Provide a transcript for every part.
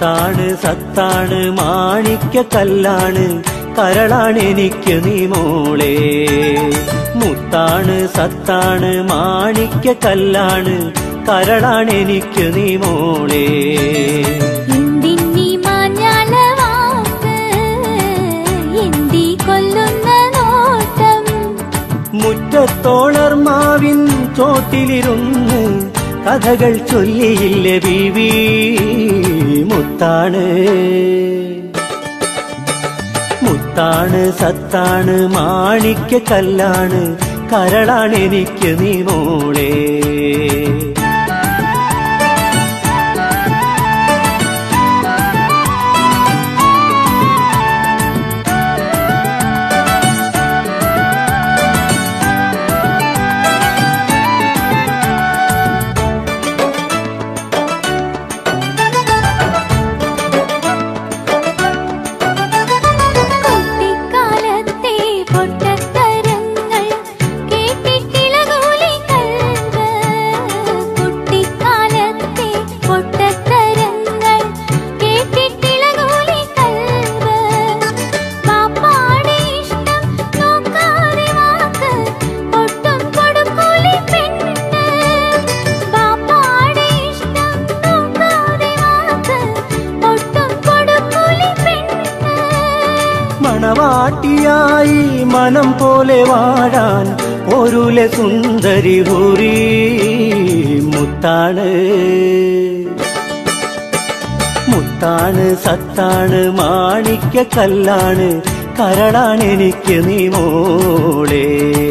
മുത്താണ് സത്താണ് മാണിക്യ കല്ലാണ് കരളാണ് എനിക്ക് നീ മോളെ മുത്താണ് സത്താണ് മാണിക്യ കല്ലാണ് കരളാണ് എനിക്ക് നീ മോളെ എന്തിന്നീ മാഞ്ഞാല വാക്ക് എന്തി കൊല്ലുന്ന നോട്ടം മുറ്റത്തോളർമാവിൻ ചോട്ടിലിരുന്ന് കഥകൾ ചൊല്ലിയില്ല ബീവി മുത്താണ് മുത്താണ് സത്താണ് മാണിക്യ കല്ലാണ് കരളാണ് എനിക്ക് നീ മോളെ കുട്ടിക്കാലത്തെ പൊട്ടത്തരങ്ങൾ കേട്ടിട്ടിളകൂലി കൽവ് കുട്ടിക്കാലത്തെ പൊട്ടത്തരങ്ങൾ കേട്ടിട്ടിളകൂലി കൽവ് പാപ്പാടെ ഇഷ്ടം നോക്കാതെ വാക്ക് ഒട്ടും കൊടുക്കൂലി പെണ്ണ് പാപ്പാടെ ഇഷ്ടം നോക്കാതെ വാക്ക് ഒട്ടും കൊടുക്കൂലി പെണ്ണ് മണവാട്ടിയായി മനം പോലെ വാഴാൻ ഒരുലെ സുന്ദരി ഹൂരി മുത്താണ് മുത്താണ് സത്താണ് മാണിക്യ കല്ലാണ് കരളാണ് എനിക്ക് നീ മോളെ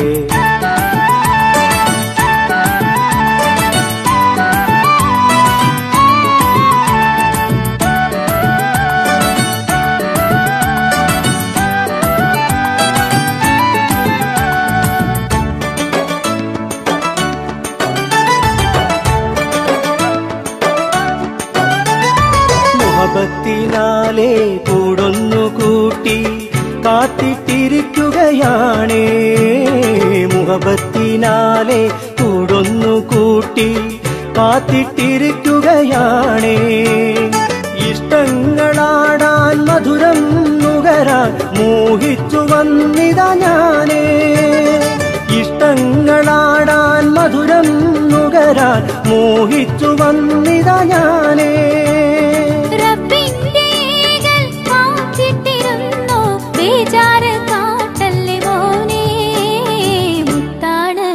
മുഹബത്തിനാലെ കൂടൊന്നു കൂട്ടി കാത്തിട്ടിരിക്കുകയാണേ മുഹബത്തിനാലെ കൂടൊന്നു കൂട്ടി കാത്തിട്ടിരിക്കുകയാണേ ഇഷ്ടങ്ങളാടാൻ മധുരം നുകരാൻ മോഹിച്ചു വന്നിതാ ഞാനേ ഇഷ്ടങ്ങളാടാൻ മധുരം നുകരാൻ മോഹിച്ചു വന്നിതാ ഞാനേ റബ്ബിന്റെ ഏകൽ കാത്തിട്ടിരുന്നു ബേജാറ് കാട്ടല്ലേ മോനെ മുത്താണ്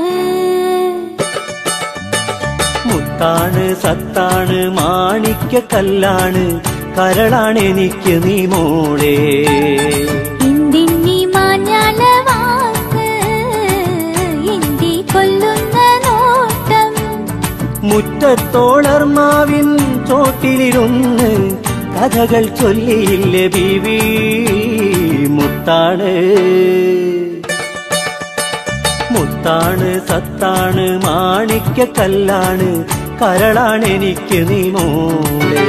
മുത്താണ് സത്താണ് മാണിക്യ കല്ലാണ് കരളാണ് എനിക്ക് നീ മോളെ എന്തിന്നീ മാഞ്ഞാല വാക്ക് എന്തി കൊല്ലുന്ന നോട്ടം മുറ്റത്തോളർമാവിൻ ചോട്ടിലിരുന്ന് കഥകൾ ചൊല്ലിയില്ല ബീവി മുത്താണ് മുത്താണ് സത്താണ് മാണിക്യ കല്ലാണ് കരളാണ് എനിക്ക് നീ മോളെ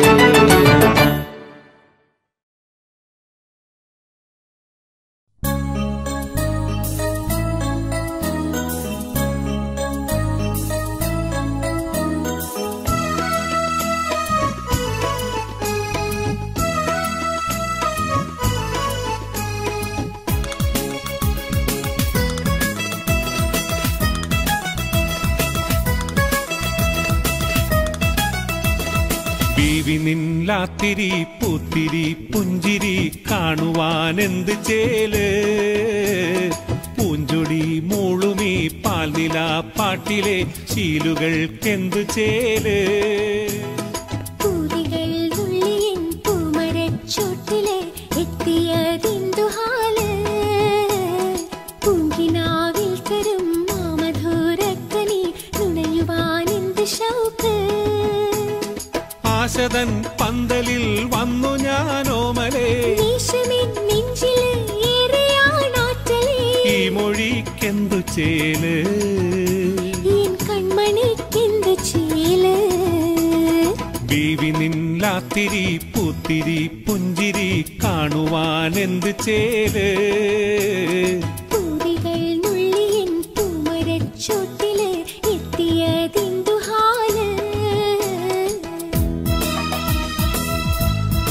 ബീവി നില്ലാത്തിരി പൂത്തിരി പുഞ്ചിരി കാണുവാൻ എന്ത് ചേല് പൂഞ്ചൊടി മൂളുമീ പാൽനില പാട്ടിലെ ശീലുകൾക്കെന്ത് ചേല് പൂതികൾ ഉള്ളിയൻ പൂമരച്ചോട്ടിലെ എത്തിയതിന്തുഹാല് പൂങ്കിനാവിൽ തരും മാമധുരക്കനി നുണയുവാനെന്ത് ഷൗക്ക് ആശതൻ പന്തലിൽ വന്നു ഞാനോമലേ ദേശമെൻ നെഞ്ചില് ഏറെയാണാറ്റലേ ഈ മൊഴിക്കെന്തു ചേല് എൻ കൺമണിക്കെന്ത് ചേല് ബീവി നില്ലാത്തിരി പൂത്തിരി പുഞ്ചിരി കാണുവാൻ എന്ത് ചേല് പൂതികൾ നുള്ളിയൻ പൂമരച്ചോട്ടില് എത്തിയതിന്തുഹാല്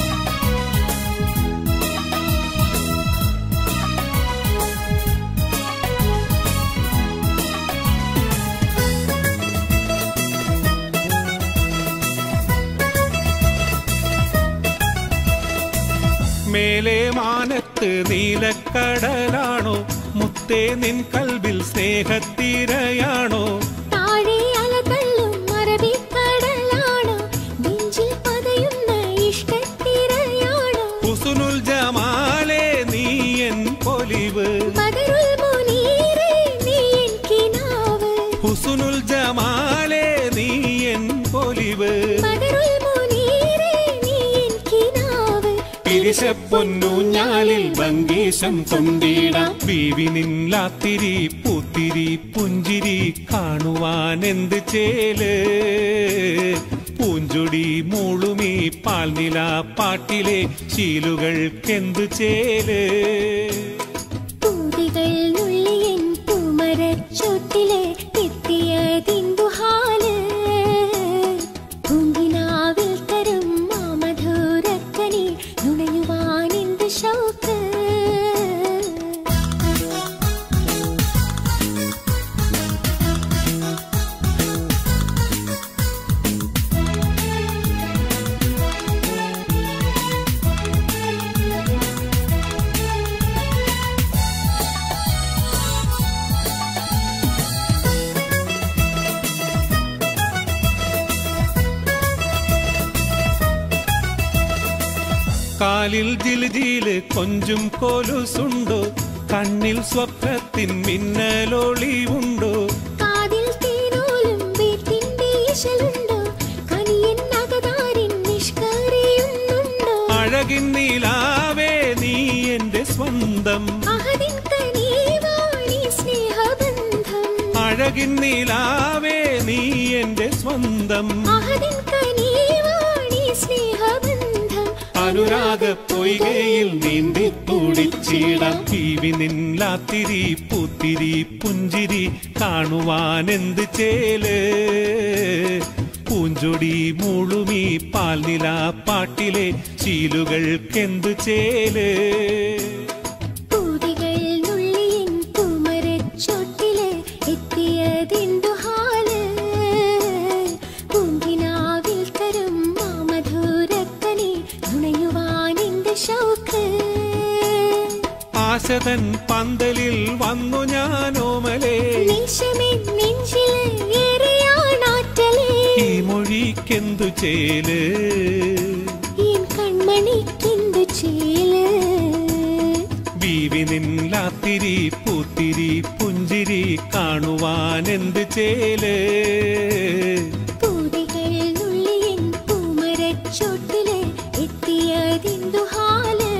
പാട്ട് നീലക്കടലാണോ മുത്തേ നിൻ കൽവിൽ സ്നേഹത്തിരയാണോ താഴെ അലതള്ളും അറബിക്കടലാണോ നെഞ്ചിൽ പതയുന്ന ഇഷ്ടത്തിരയാണോ ഹുസുനുൽ ജമാലേ നീ എൻ പൊലിവ് ബദറുൽ മുനീറേ നീ എൻ കിനാവ് ഹുസുനുൽ ജമാലേ നീ എൻ പൊലിവ് ബദറുൽ മുനീറേ നീ എൻ കിനാവ് പിരിശപ്പൊന്നൂഞ്ഞാലിൽ ഭംഗീശം കൊണ്ടിടാം ബീവി നില്ലാത്തിരി പൂത്തിരി പുഞ്ചിരി കാണുവാൻ എന്ത് ചേല് പൂഞ്ചൊടി മൂളുമീ പാൽനില പാട്ടിലെ ശീലുകൾക്കെന്ത് ചേല് പൂതികൾ നുള്ളിയൻ പൂമരച്ചോട്ടിലെ എത്തിയതിന്തുഹാല് പൂങ്കിനാവിൽ തരും മാമധുരക്കനി നുണയുവാനെന്ത് ഷൗക്ക് കാലിൽ ജിൽജീല് കൊഞ്ചും കോലുസുണ്ടോ കണ്ണിൽ സ്വപ്നത്തിൻ മിന്നലൊളിവുണ്ടോ കാതിൽ തേനോലും വീട്ടിന്റെ ഈശലുണ്ടോ കനിയൻ അകതാരിൻ നിഷ്കറിയുന്നുണ്ടോ അഴകിൻ നീലാവേ നീ എന്റെ സ്വന്തം അഹദിൻ കനീവാണി സ്നേഹബന്ധം അഴകിൻ നീലാവേ നീ എന്റെ സ്വന്തം അഹദിൻ കനീവാണി സ്നേഹബന്ധം അനുരാഗ പൊയ്കയിൽ നീന്തി തുടിച്ചിടാം പീവി നില്ലാത്തിരി പൂത്തിരി പുഞ്ചിരി കാണുവാൻ എന്ത് ചേല് പൂഞ്ചൊടി മൂളുമീ പാൽനില പാട്ടിലെ ശീലുകൾക്കെന്ത് ചേല് പൂതികൾ നുള്ളിയൻ പൂമരച്ചോട്ടില് എത്തിയതിന്തു ഹാല് പൂങ്കിനാവിൽ തരും മാമധുരക്കനി നുണയുവാനെന്ത് ഷൗക്ക് ആശതൻ പന്തലിൽ വന്നു ഞാനോമലേ നിശമെൻ നെഞ്ചില് ഏറെയാണാറ്റലേ ഈ മൊഴിക്കെന്തു ചേല് എൻ കൺമണിക്കെന്തു ചേല് ബീവി നില്ലാത്തിരി പൂത്തിരി പുഞ്ചിരി കാണുവാൻ എന്ത് ചേല് പൂതികൾ നുള്ളിയൻ പൂമരച്ചോട്ടില് എത്തിയതിന്തു ഹാല്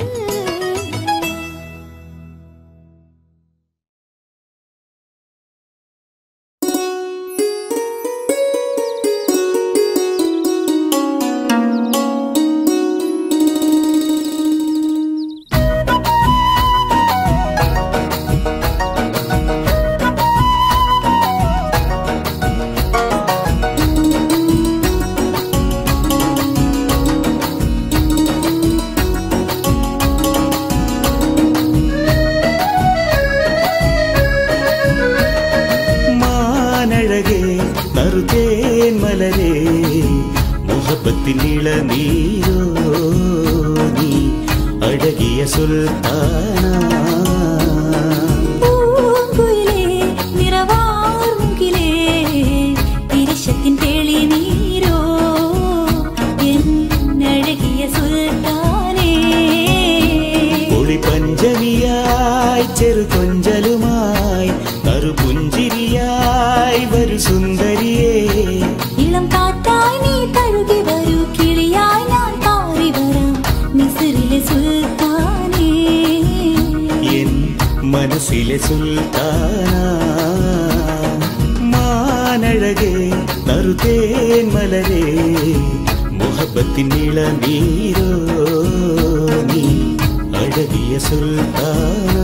മാനഴകേ നറുതേൻ മലരേ മുഹബത്തിൻ ഇളനീരോ നീ അഴകിയ സുൽത്താന പൂങ്കുയിലേ നിറവാർമുകിലേ തിരിശത്തിൻ തെളി നീരോ എന്നഴകിയ സുൽത്താനേ ഒളി പഞ്ചമിയായി ചെറു കൊഞ്ചലുമായി നറുപുഞ്ചിരിയായി വരു സുന്ദരിയേ ഇളം കാറ്റായി നീ തഴുകി വരൂ കിളിയായി ഞാൻ പാറി വരാം മിസിറിലെ സുൽത്താനേ എൻ മനസ്സിലെ സുൽത്താന മാനഴകേ നറുതേൻ മലരേ മുഹബത്തിൻ ഇളനീരോ നീ അഴകിയ സുൽത്താന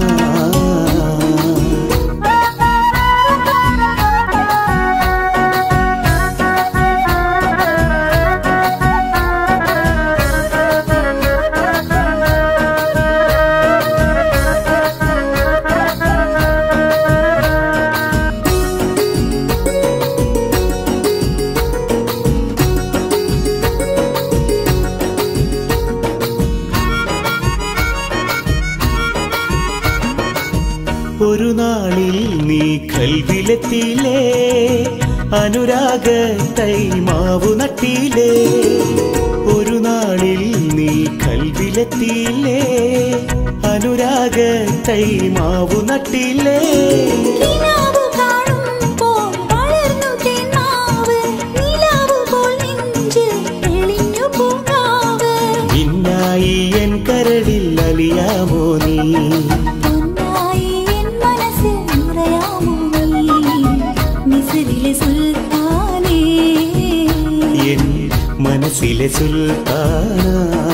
ഒരു നാളിൽ നീ കൽവിലെത്തിയില്ലേ അനുരാഗ തൈമാവു നട്ടിയില്ലേ ഒരു നാളിൽ നീ കൽവിലെത്തിയില്ലേ അനുരാഗ തൈമാവു നട്ടിയില്ലേ കിനാവ് കാണുമ്പോൾ വളർന്നു തേനാവ് നിലാവ് പോൽ നെഞ്ചിൽ തെളിഞ്ഞു പൂങ്കാവ് ഇന്നായി എൻ കരളിൽ അലിയാമോ നീ പൊന്നായി എൻ മനസ്സിൽ നിറയാമോ നീ മിസ്രിലെ സുൽത്താനേ എൻ മനസ്സിലെ സുൽത്താന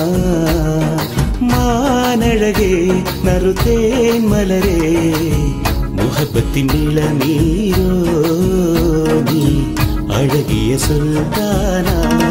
മാനഴകേ നറുതേൻ മലരേ മുഹബത്തിൻ നീളനീരോ നീ അഴകിയ സുൽത്താന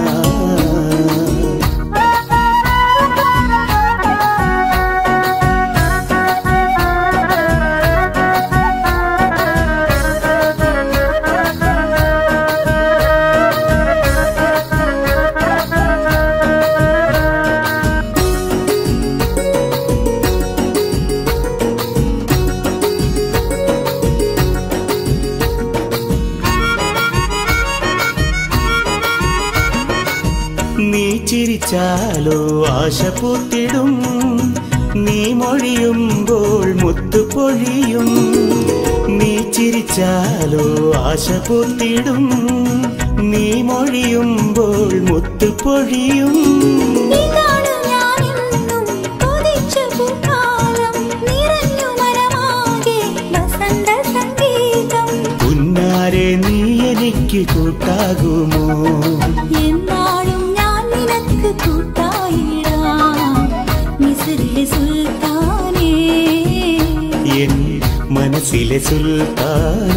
നീ ചിരിച്ചാലോ ആശ പൂത്തിടും നീ മൊഴിയുമ്പോൾ മുത്തു പൊഴിയും നീ ചിരിച്ചാലോ ആശ പൂത്തിടും നീ മൊഴിയുമ്പോൾ മുത്തു പൊഴിയും ഇതാണ് ഞാനെന്നും കൊതിച്ച പൂക്കാലം നിറഞ്ഞു മനമാകെ വസന്ത സംഗീതം പുന്നാരെ നീ എനിക്ക് കൂട്ടാകുമോ എന്നാളും ഞാൻ നിനക്ക് കൂട്ടായിടാം മിസ്രിലെ സുൽത്താനേ എൻ മനസ്സിലെ സുൽത്താന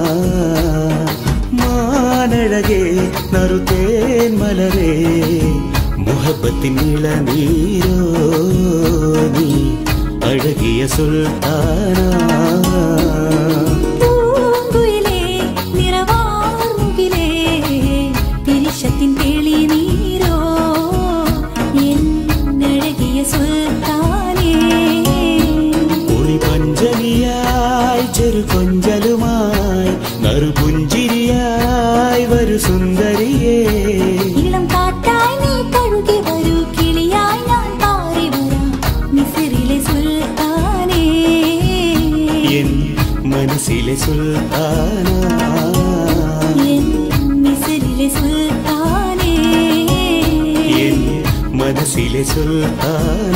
മാനഴകേ നറുതേൻ മലരേ മുഹബത്തിൻ ഇളനീരോ നീ അഴകിയ സുൽത്താന പൂങ്കുയിലേ നിറവാർമുകിലേ തിരിശത്തിൻ തെളി നീരോ എന്നഴകിയ സുൽത്താനേ ഒളി പഞ്ചലിയായി ചെറു കൊഞ്ചലുമായി നറുപുഞ്ചിരിയായി വരു സുന്ദരിയേ ഇളം കാറ്റായി നീ കഴുകി വരൂ കിളിയായി ഞാൻ പാറി വരാം മിസിറിലെ സുൽത്താനേ എൻ മനസ്സിലെ സുൽത്താന എൻ മിസിറിലെ സുൽത്താനേ എൻ മനസ്സിലെ സുൽത്താന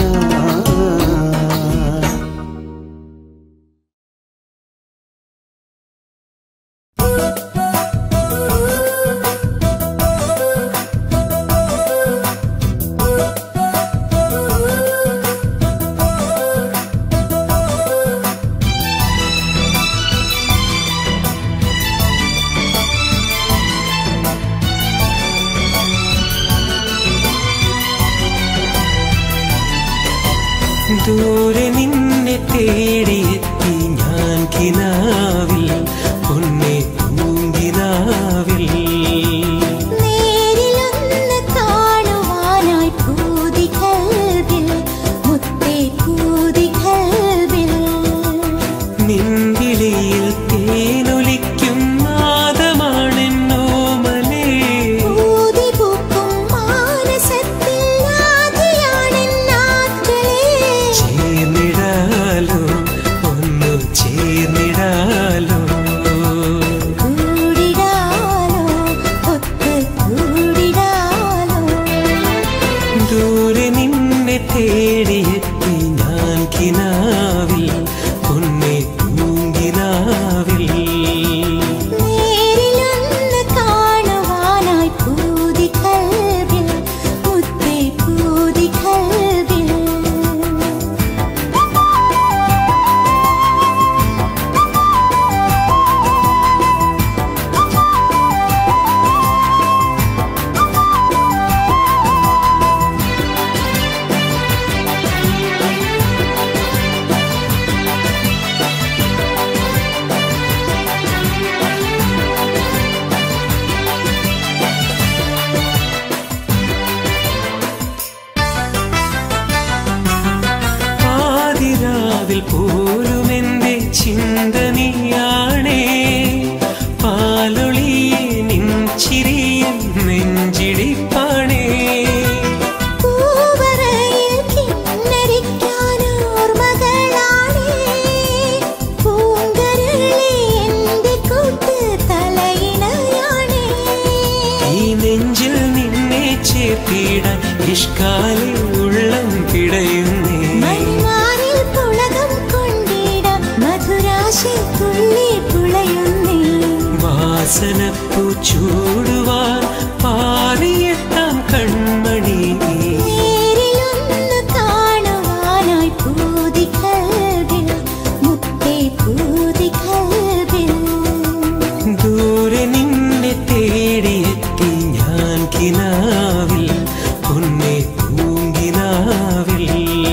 ദൂരെ നിന്നെ തേടിയെത്തി ഞാൻ കിനാവിൽ പൊന്നെ പൂങ്കിനാവിൽ നേരിലൊന്ന് കാണുവാനായി പൂതി കൽവിൽ മുത്തേ പൂതി കൽവിൽ നിൻവിളിയിൽ തേനൊലിക്കും നാദമാണെന്നോമലേ പൂതി പൂക്കും മാനസത്തിൽ ആദിയാണെന്നാറ്റലേ ചേർന്നിടാലോ ഒന്നു ചേർന്നിടാലോ കൂടിടാലോ ഒത്ത് കൂടിടാലോ ദൂരെ നിന്നെ തേടിയെത്തി ഞാൻ കിനാവിൽ പൊന്നെ പൂങ്കിനാവിൽ നേരിലൊന്ന് കാണുവാനായി പൂതി കൽവിൽ മുത്തേ പൂതി കൽവിൽ ഇഷ്കാലിൽ ഉള്ളം പിടയുന്നേ മണിമാറിൽ പുളകം കൊണ്ടിടാം മധുരാശി തുള്ളി പുളയുന്നേ വാസനപ്പൂ ചൂടുവാൻ പാറിയെത്താം കൺമണി നേരിലൊന്ന് കാണുവാനായി പൂതി കൽവിൽ മുത്തേ പൂതി കൽവിൽ ദൂരെ നിന്നെ തേടിയെത്തി ഞാൻ കിനാവിൽ പൊന്നെ പൂങ്കിനാവിൽ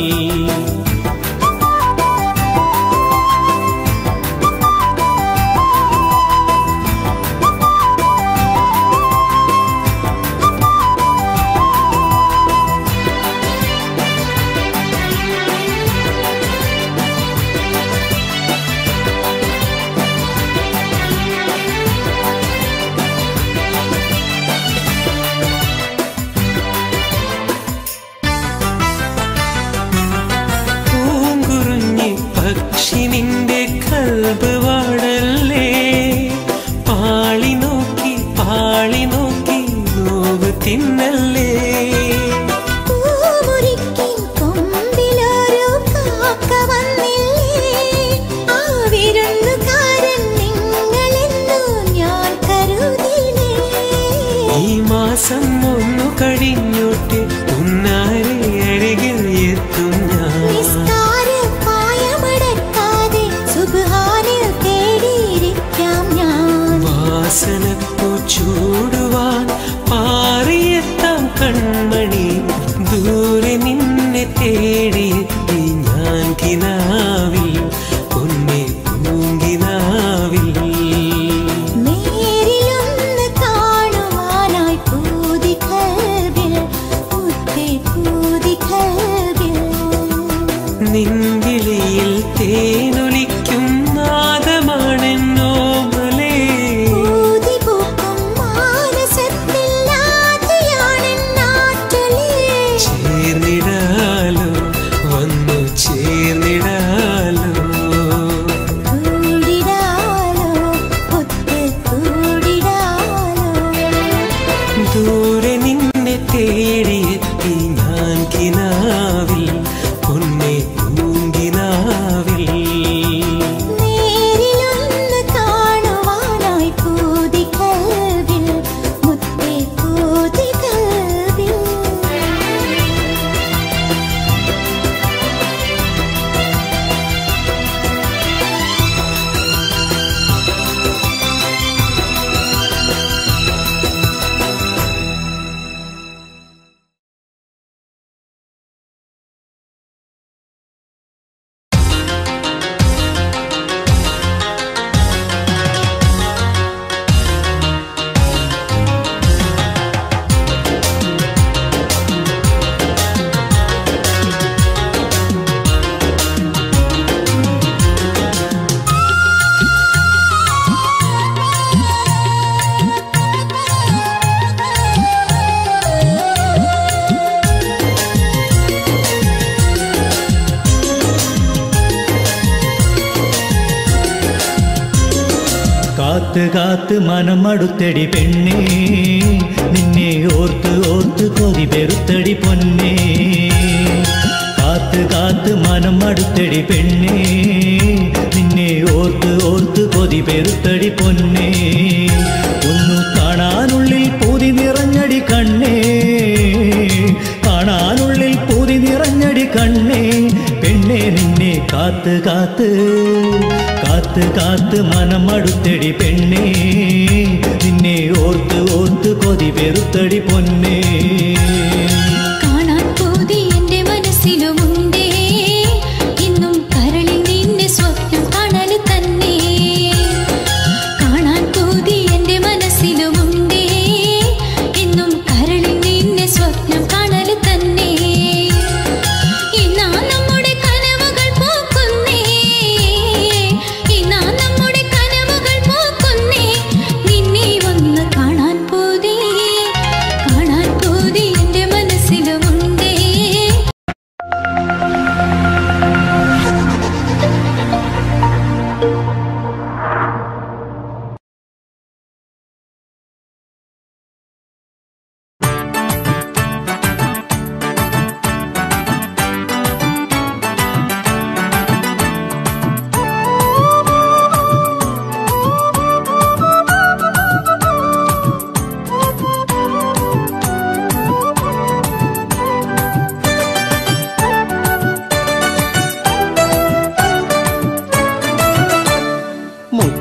പൂങ്കുറുഞ്ഞി പക്ഷി നിന്റെ കൽബ് വാടല്ലേ പാളി നോക്കി പാളി നോക്കി നോവ് തിന്നല്ലേ പൂമുറിക്കിൻ കൊമ്പിലൊരു കാക്ക വന്നില്ലേ ആ വിരുന്നുകാരൻ നിങ്ങളെന്നു ഞാൻ കരുതിനേ ഈ മാസം ഒന്നു കഴിഞ്ഞോട്ട് ഉന്നാരെ അരികിൽ എത്തും ഞാൻ നിസ്കാര പായമടക്കാതെ സുബ്ഹാനിൽ തേടിയിരിക്കാം ഞാൻ വാസനപ്പൂ ചൂടുവാൻ പാറിയെത്താം കൺമണി ദൂരെ നിന്നെ തേടിയെത്തി ഞാൻ കിനാവിൽ പൊന്നെ പൂങ്കിനാവിൽ നേരിലൊന്ന് കാണുവാനായി പൂതി കൽവിൽ മുത്തേ പൂതി കൽവിൽ നിൻവിളിയിൽ തേനൊലിക്കും നാദമാണെന്നോമലേ പൂതി പൂക്കും മാനസത്തിൽ ആദിയാണെന്നാറ്റലേ. ചേർന്നിടാലോ വന്നു ചേർന്നിടാലോ കൂടിടാലോ, ഒത്ത് കൂടിടാലോ. ദൂരെ നിന്നെ തേടിയെത്തി ഞാൻ കിനാവിൽ പൊന്നെ പൂങ്കിനാവിൽ നേരിലൊന്ന് കാണുവാനായി പൂതി കൽവിൽ, മുത്തേ പൂതി കൽവിൽ. കാത്ത് കാത്ത് മനം അടുത്തടി പെണ്ണേ നിന്നെ ഓർത്ത് ഓർത്ത് കൊതി പെരുത്തടി പൊന്നേ കാത്ത് കാത്ത് മനം അടുത്തടി പെണ്ണേ നിന്നെ ഓർത്ത് ഓർത്ത് കൊതി പെരുത്തടി പൊന്നേ ഒന്നു കാണാനുള്ളിൽ പൂതി നിറഞ്ഞടി കണ്ണേ കാണാനുള്ളിൽ പൂതി നിറഞ്ഞടി കണ്ണേ പെണ്ണെ നിന്നെ കാത്ത് കാത്ത് കാത്ത് കാത്ത് മനം അടുത്തടി പെണ്ണേ നിന്നെ ഓർത്ത് ഓർത്ത് കൊതി പെരുത്തടി പൊന്നേ കാണാൻ പൂതി എന്റെ മനസ്സിലുമുണ്ടേ ഇന്നും കരളിൽ നിന്നെ സ്വപ്നം കാണൽ തന്നെ കാണാൻ പൂതി എന്റെ മനസ്സിലുമുണ്ടേ ഇന്നും കരളിൽ നിന്നെ സ്വപ്നം കാണൽ തന്നെ ഇന്നാ നമ്മുടെ കനവുകൾ പൂക്കുന്നേ ഇന്നാ നമ്മുടെ കനവുകൾ പൂക്കുന്നേ നിന്നെ ഒന്ന് കാണാൻ പൂതി കാണാൻ പൂതി എന്റെ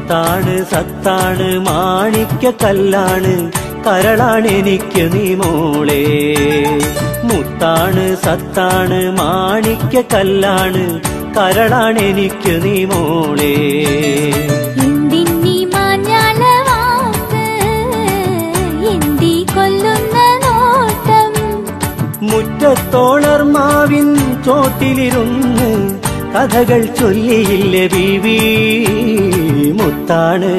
മുത്താണ് സത്താണ് മാണിക്യ കല്ലാണ് കരളാണ് എനിക്ക് നീ മോളെ മുത്താണ് സത്താണ് മാണിക്യ കല്ലാണ് കരളാണ് എനിക്ക് നീ മോളെ എന്തിന്നീ മാഞ്ഞാല വാക്ക് എന്തി കൊല്ലുന്ന നോട്ടം മുറ്റത്തോളർമാവിൻ ചോട്ടിലിരുന്ന് കഥകൾ ചൊല്ലിയില്ലേ ബീവി മുത്താണ്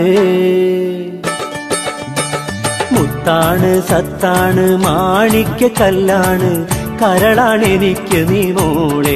മുത്താണ് സത്താണ് മാണിക്യ കല്ലാണ് കരളാണ് എനിക്ക് നീ മോളെ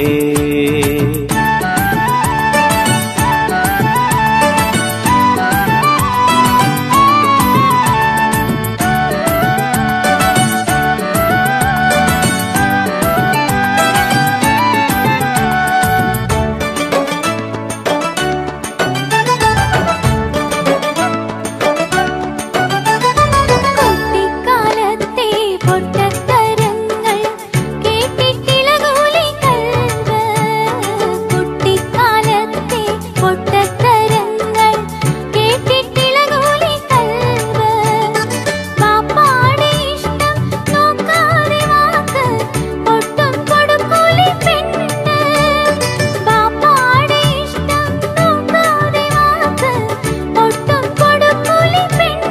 കുട്ടിക്കാലത്തെ പൊട്ടത്തരങ്ങൾ കേട്ടിട്ടിളകൂലി കൽവ് കുട്ടിക്കാലത്തെ പൊട്ടത്തരങ്ങൾ കേട്ടിട്ടിളകൂലി കൽവ് പാപ്പാടെ ഇഷ്ടം നോക്കാതെ വാക്ക് ഒട്ടും കൊടുക്കൂലി പെണ്ണ് പാപ്പാടെ ഇഷ്ടം നോക്കാതെ വാക്ക് ഒട്ടും കൊടുക്കൂലി പെണ്ണ്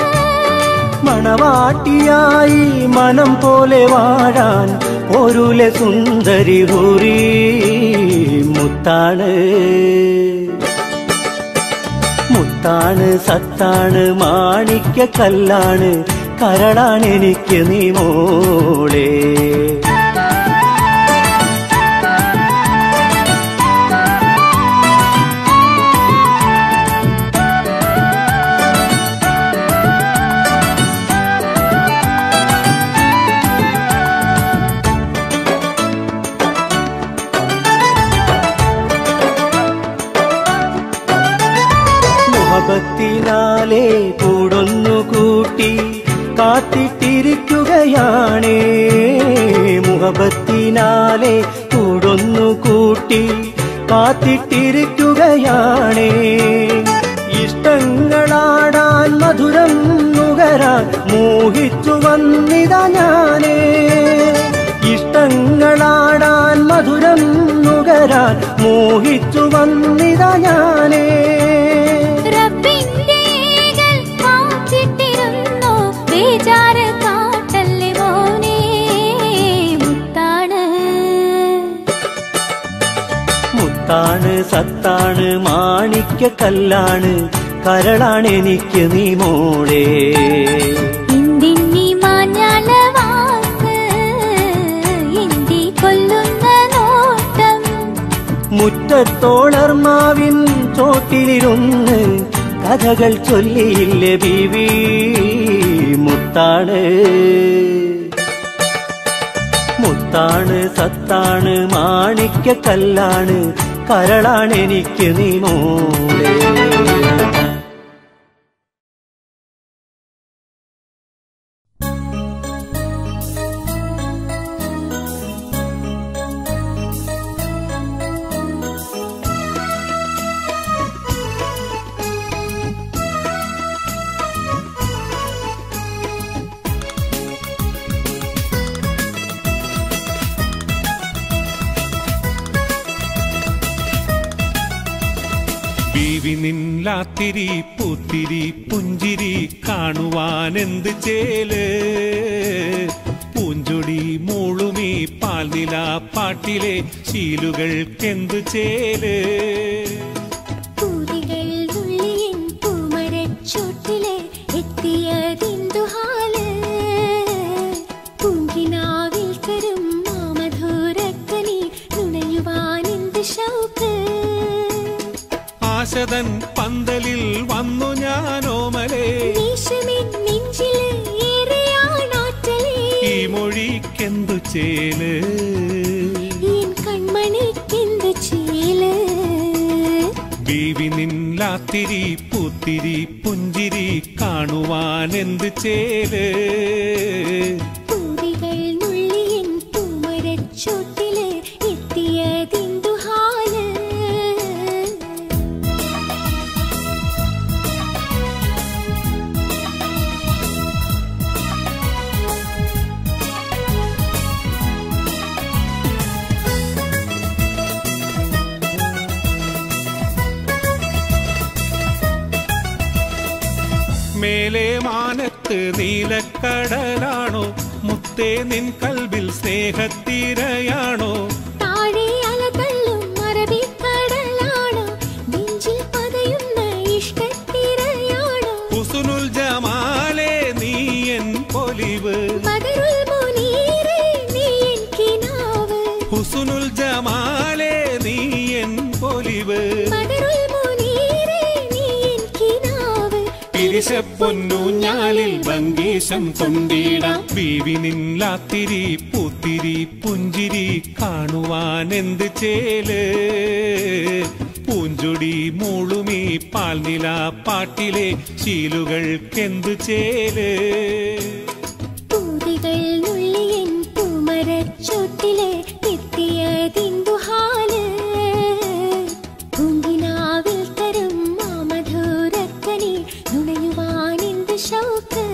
മണവാട്ടിയായി മനം പോലെ വാഴാൻ ഒരുലെ സുന്ദരി ഹുറി മുത്താണ് മുത്താണ് സത്താണ് മാണിക്യ കല്ലാണ് കരളാണ് എനിക്ക് നീ മോളെ മുഹബത്തിനാലെ കൂടൊന്നു കൂട്ടി കാത്തിട്ടിരിക്കുകയാണേ മുഹബത്തിനാലെ കൂടൊന്നു കൂട്ടി കാത്തിട്ടിരിക്കുകയാണേ ഇഷ്ടങ്ങളാടാൻ മധുരം നുകരാൻ മോഹിച്ചു വന്നിതാ ഞാനേ ഇഷ്ടങ്ങളാടാൻ മധുരം നുകരാൻ മോഹിച്ചു വന്നിതാ ഞാനേ റബ്ബിന്റെ ഏകൽ കാത്തിട്ടിരുന്നു ബേജാറ് കാട്ടല്ലേ മോനെ മുത്താണ് മുത്താണ് സത്താണ് മാണിക്യ കല്ലാണ് കരളാണ് എനിക്ക് നീ മോളെ എന്തിന്നീ മാഞ്ഞാല വാക്ക് എന്തി കൊല്ലുന്ന നോട്ടം മുറ്റത്തോളർമാവിൻ ചോട്ടിലിരുന്ന് കഥകൾ ചൊല്ലിയില്ലേ ബീവി മുത്താണ് മുത്താണ് സത്താണ് മാണിക്യ കല്ലാണ് കരളാണ് എനിക്ക് നീ മോളെ ബീവി നില്ലാത്തിരി പൂത്തിരി പുഞ്ചിരി കാണുവാൻ എന്ത് ചേല് പൂഞ്ചൊടി മൂളുമീ പാൽനില പാട്ടിലെ ശീലുകൾക്കെന്ത് ചേല് പൂതികൾ ഉള്ളിയൻ പൂമരച്ചോട്ടിലെ എത്തിയതിന്തുഹാല് പൂങ്കിനാവിൽ തരും മാമധുരക്കനി നുണയുവാനെന്ത് ഷൗക്ക് ആശതൻ പന്തലിൽ വന്നു ഞാനോമലേ ദേശമെൻ നെഞ്ചില് ഏറെയാണാറ്റലേ ഈ മൊഴിക്കെന്തു ചേല് എൻ കൺമണിക്കെന്ത് ചേല് ബീവി നില്ലാത്തിരി പൂത്തിരി പുഞ്ചിരി കാണുവാൻ എന്ത് ചേല് പൂതികൾ നുള്ളിയൻ പൂമരച്ചോട്ടില് എത്തിയതിന്തുഹാല് മേലെ മാനത്ത് നീലക്കടലാണോ മുത്തേ നിൻ കൽവിൽ സ്നേഹത്തിരയാണോ താഴെ അലതള്ളും അറബിക്കടലാണോ നെഞ്ചിൽ പതയുന്ന ഇഷ്ടത്തിരയാണോ ഹുസുനുൽ ജമാലേ നീ എൻ പൊലിവ് ബദറുൽ മുനീറേ നീ എൻ കിനാവ് ഹുസുനുൽ ജമാലേ നീ എൻ പൊലിവ് ബദറുൽ മുനീറേ നീ എൻ കിനാവ് പിരിശപ്പൊന്നൂഞ്ഞാലിൽ ഭംഗീശം കൊണ്ടിടാം ബീവി നില്ലാത്തിരി പൂത്തിരി പുഞ്ചിരി കാണുവാൻ എന്ത് ചേല് പൂഞ്ചൊടി മൂളുമീ പാൽനില പാട്ടിലെ ശീലുകൾക്കെന്ത് ചേല് പൂതികൾ നുള്ളിയൻ പൂമരച്ചോട്ടിലെ എത്തിയതിന്തുഹാല് പൂങ്കിനാവിൽ തരും മാമധുരക്കനി നുണയുവാനെന്ത് ഷൗക്ക്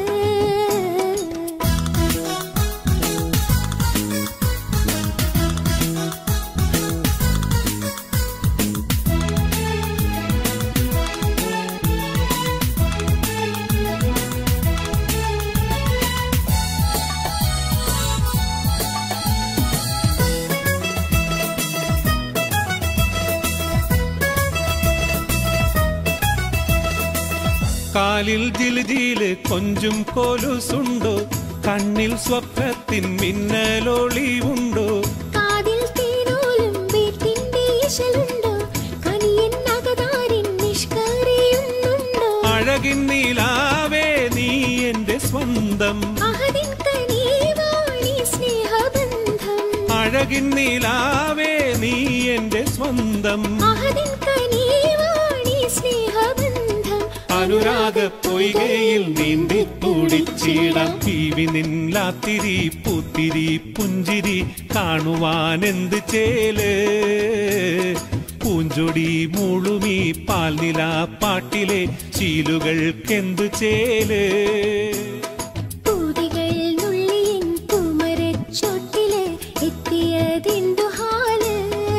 കാലിൽ ജിൽജില് കൊഞ്ചും കൊലുസുണ്ടോ കണ്ണിൽ സ്വപ്നത്തിൻ മിന്നലൊളിവുണ്ടോ കാതിൽ തേനോലും വീട്ടിന്റെ ഇശലുണ്ടോ കനിയൻ നഗതാരിൻ നിഷ്കറിയുന്നുണ്ടോ അഴകിൻ നീലാവേ നീ എന്റെ സ്വന്തം അഹദിൻ കനീവാണി സ്നേഹബന്ധം അഴകിൻ നീലാവേ നീ എന്റെ സ്വന്തം അഹദിൻ കനീവാണി സ്നേഹബന്ധം അനുരാഗ പൊയ്കയിൽ നീന്തി തുടിച്ചിടാം പീവി നില്ലാത്തിരി പൂത്തിരി പുഞ്ചിരി കാണുവാൻ എന്ത് ചേല് പൂഞ്ചൊടി മുളുമി പാൽനില പാട്ടിലെ ശീലുകൾക്കെന്ത് ചേല് പൂതികൾ നുള്ളിയൻ പൂമരച്ചോട്ടില് എത്തിയതിന്തു ഹാല്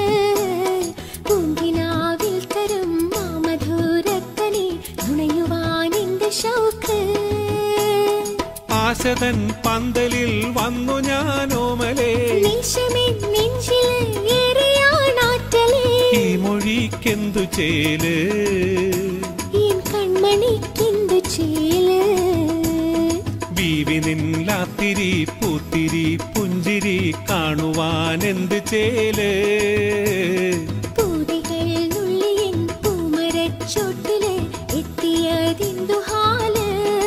പൂങ്കിനാവിൽ തരും മാമധുരക്കനി നുണയുവാനെന്ത് ഷൗക്ക് ആശതൻ പന്തലിൽ വന്നു ഞാനോമലേ നിമിഷമേ നെഞ്ചില് ഏറെയാണാറ്റലേ ഈ മൊഴിക്കെന്തു ചേല് എൻ കൺമണിക്കെന്തു ചേല് ബീവി നില്ലാത്തിരി പൂത്തിരി പുഞ്ചിരി കാണുവാൻ എന്ത് ചേല് പൂതികൾ നുള്ളിയൻ പൂമരച്ചോട്ടില് എത്തിയതിന്തു ഹാല്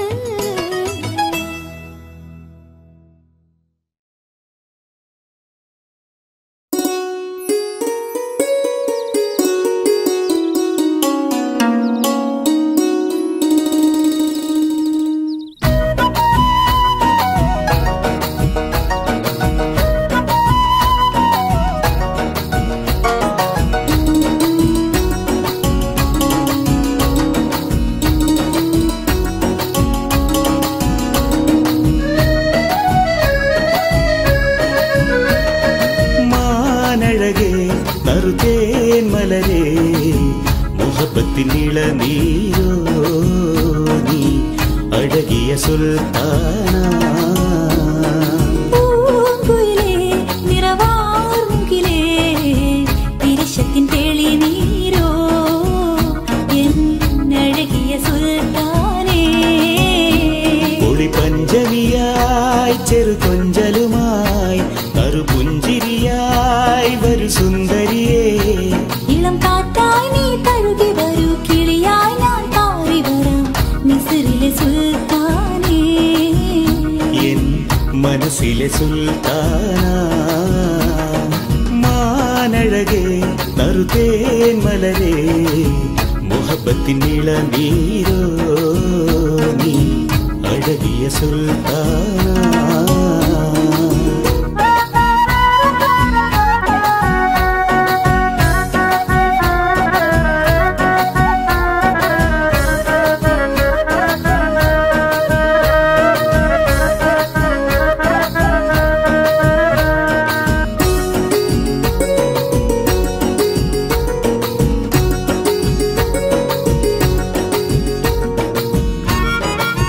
മാനഴകേ നറുതേൻ മലരേ മുഹബത്തിൻ ഇളനീരോ നീ അഴകിയ സുൽത്താന പൂങ്കുയിലേ നിറവാർമുകിലേ തിരിശത്തിൻ തെളി നീരോ എന്നഴകിയ സുൽത്താനേ ഒളി പഞ്ചമിയായി ചെറു കൊഞ്ചലുമായി നറുപുഞ്ചിരിയായി വരു സുന്ദരിയേ ഇളം കാറ്റായി നീ തഴുകി വരൂ കിളിയായി ഞാൻ പാറി വരാം മിസിറിലെ സുൽത്താനേ എൻ മനസ്സിലെ സുൽത്താന മാനഴകേ നറുതേൻ മലരേ മുഹബത്തിൻ ഇളനീരോ നീ അഴകിയ സുൽത്താന ും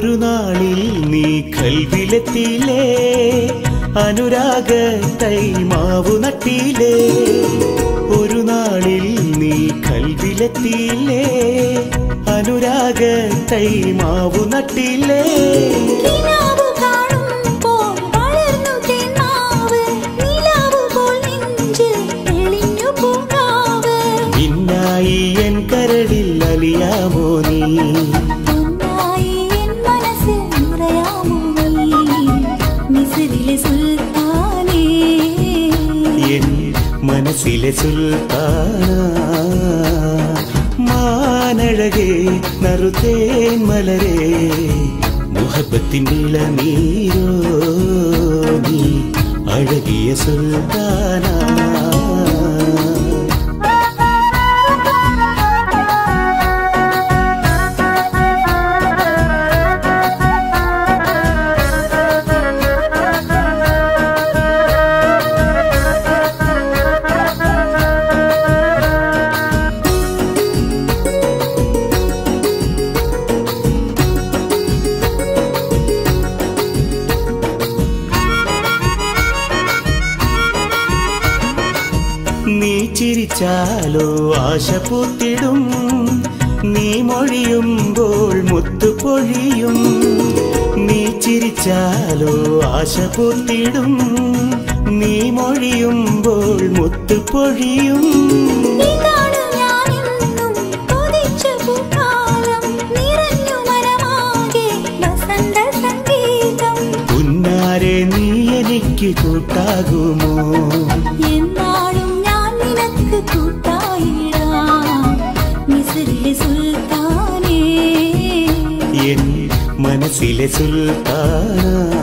ഒരു നാളിൽ നീ കൽവിലെത്തിയില്ലേ അനുരാഗ തൈമാവു നട്ടിയില്ലേ ഒരു നാളിൽ നീ കൽവിലെത്തിയില്ലേ അനുരാഗ തൈമാവു നട്ടിയില്ലേ കിനാവ് കാണുമ്പോൾ വളർന്നു തേനാവ് നിലാവ് പോൽ നെഞ്ചിൽ തെളിഞ്ഞു പൂങ്കാവ് നിന്നായി എൻ കരളിൽ അലിയാമോ നീ പൊന്നായി എൻ മനസ്സിൽ നിറയാമോ നീ മിസ്രിലെ സുൽത്താനേ എൻ മനസ്സിലെ സുൽത്താന മാനഴകേ നറുതേൻ മലരേ മുഹബത്തിൻ ഇളനീരോ നീ അഴകിയ സുൽത്താന നീ ചിരിച്ചാലോ ആശ പൂത്തിടും നീ മൊഴിയുമ്പോൾ മുത്തു പൊഴിയും നീ ചിരിച്ചാലോ ആശ പൂത്തിടും നീ മൊഴിയുമ്പോൾ മുത്തു പൊഴിയും ഇതാണ് ഞാനെന്നും കൊതിച്ച പൂക്കാലം നിറഞ്ഞു മനമാകെ വസന്ത സംഗീതം പുന്നാരെ നീ എനിക്ക് കൂട്ടാകുമോ എന്നാളും ഞാൻ നിനക്ക് കൂട്ടായിടാം മിസ്രിലെ സുൽത്താനേ എൻ മനസ്സിലെ സുൽത്താന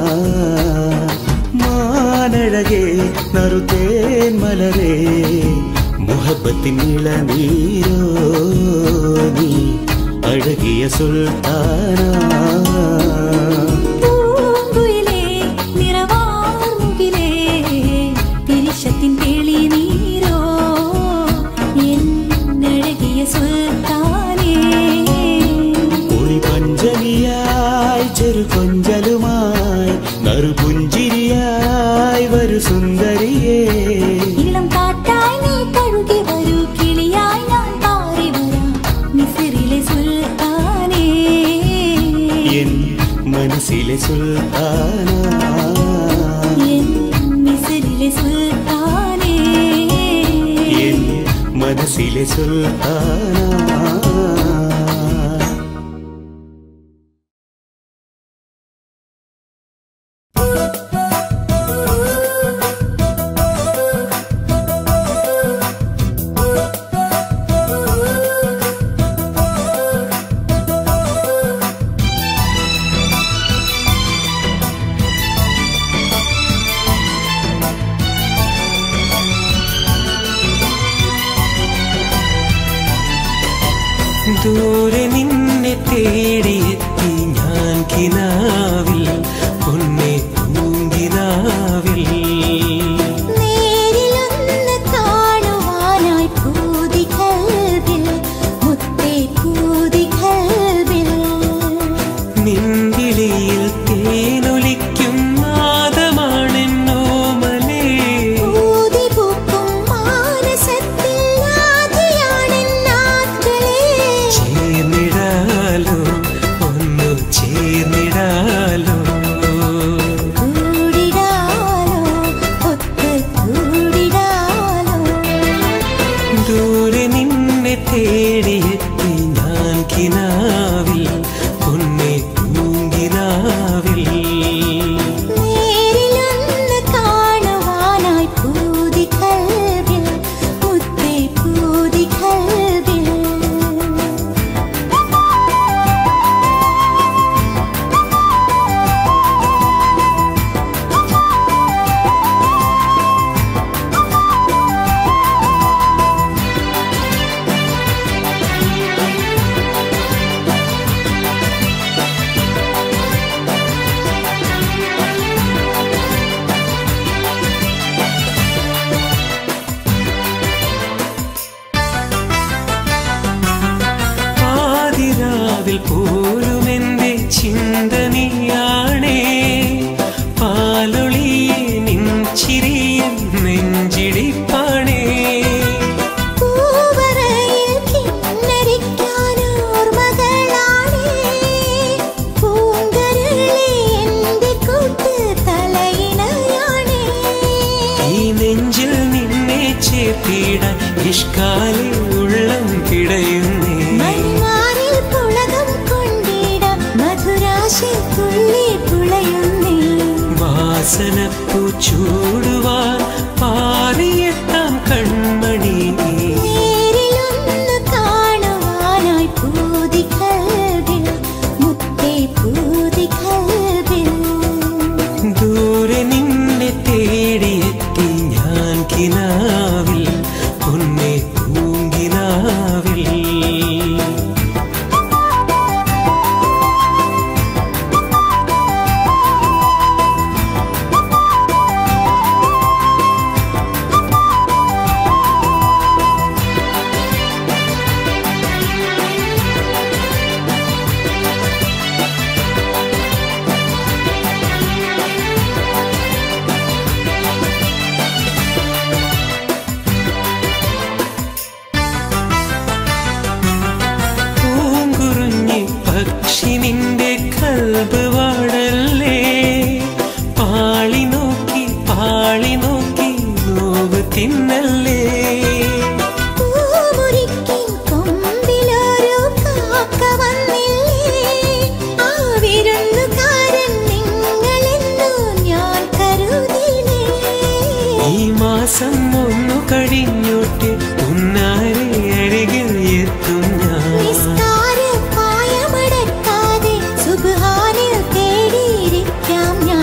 മാനഴകേ നറുതേൻ മലരേ മുഹബത്തിൻ ഇളനീരോ നീ അഴകിയ സുൽത്താന പൂങ്കുയിലേ നിറവാർമുകിലേ തിരിശത്തിൻ തെളി നീരോ എന്നഴകിയ സുൽത്താനേ ഒളി പഞ്ചമിയായി ചെറു കൊഞ്ചലുമായി നറുപുഞ്ചിരിയായി വരു സുന്ദരിയേ ഇളം കാറ്റായി നീ തഴുകി വരൂ കിളിയായി ഞാൻ പാറി വരാം മിസിറിലെ സുൽത്താനേ എൻ മനസ്സിലെ സുൽത്താന എൻ മിസിറിലെ സുൽത്താനേ എൻ മനസ്സിലെ സുൽത്താന ദൂരെ നിന്നെ തേടിയെത്തി ഞാൻ കിനാവിൽ പൊന്നെ പൂങ്കിനാവിൽ നേരിലൊന്ന് കാണുവാനായി പൂതി കൽവിൽ മുത്തേ പൂതി കൽവിൽ നിൻവിളിയിൽ തേനൊലിക്കും നാദമാണെന്നോമലേ പൂതി പൂക്കും മാനസത്തിൽ ആദിയാണെന്നാറ്റലേ ചേർന്നിടാലോ ഒന്നു ചേർന്നിടാലോ കൂടിടാലോ ഒത്ത് കൂടിടാലോ ദൂരെ നിന്നെ തേടിയെത്തി ഞാൻ കിനാവിൽ പൊന്നെ പൂങ്കിനാവിൽ നേരിലൊന്ന് കാണുവാനായി പൂതി കൽവിൽ മുത്തേ പൂതി കൽവിൽ ും രാവിൽ പോലും എന്റെ ചിന്ത നീയാണേ പാലൊളിയെ നിൻ ചിരിയും നെഞ്ചിടിപ്പാണേ പൂവറയിൽ കിന്നരിക്കാൻ ഓർമ്മകളാണേ പൂങ്കരളി എന്റെ കൂട്ട് തലയിണയാണേ ഈ നെഞ്ചിൽ നിന്നെ ചേർത്തിടാൻ ഇഷ്കാലെ ഉള്ളം പിടയുന്നേ മണിമാറിൽ പുളകം കൊണ്ടിടാം മധുരാശത്തുള്ളി പുളയുന്നേ വാസനപ്പൂ ചൂടുവാൻ പാറിയെത്താം കൺമണി നേരിലൊന്ന് കാണുവാനായി പൂതി കൽവിൽ മുത്തേ പൂതി കൽവിൽ ദൂരെ നിന്നെ തേടിയെത്തി ഞാൻ കിനാവിൽ പൊന്നെ പൂങ്കിനാവിൽ പൂങ്കുറുഞ്ഞി പക്ഷി നിന്റെ കൽബ് വാടല്ലേ പാളി നോക്കി പാളി നോക്കി നോവ് തിന്നല്ലേ പൂമുറിക്കിൻ കൊമ്പിലൊരു കാക്ക വന്നില്ലേ ആ വിരുന്നുകാരൻ നിങ്ങളെന്നു ഞാൻ കരുതിയില്ലേ ഈ മാസം ഒന്നു കഴിഞ്ഞോട്ട് ഉന്നാ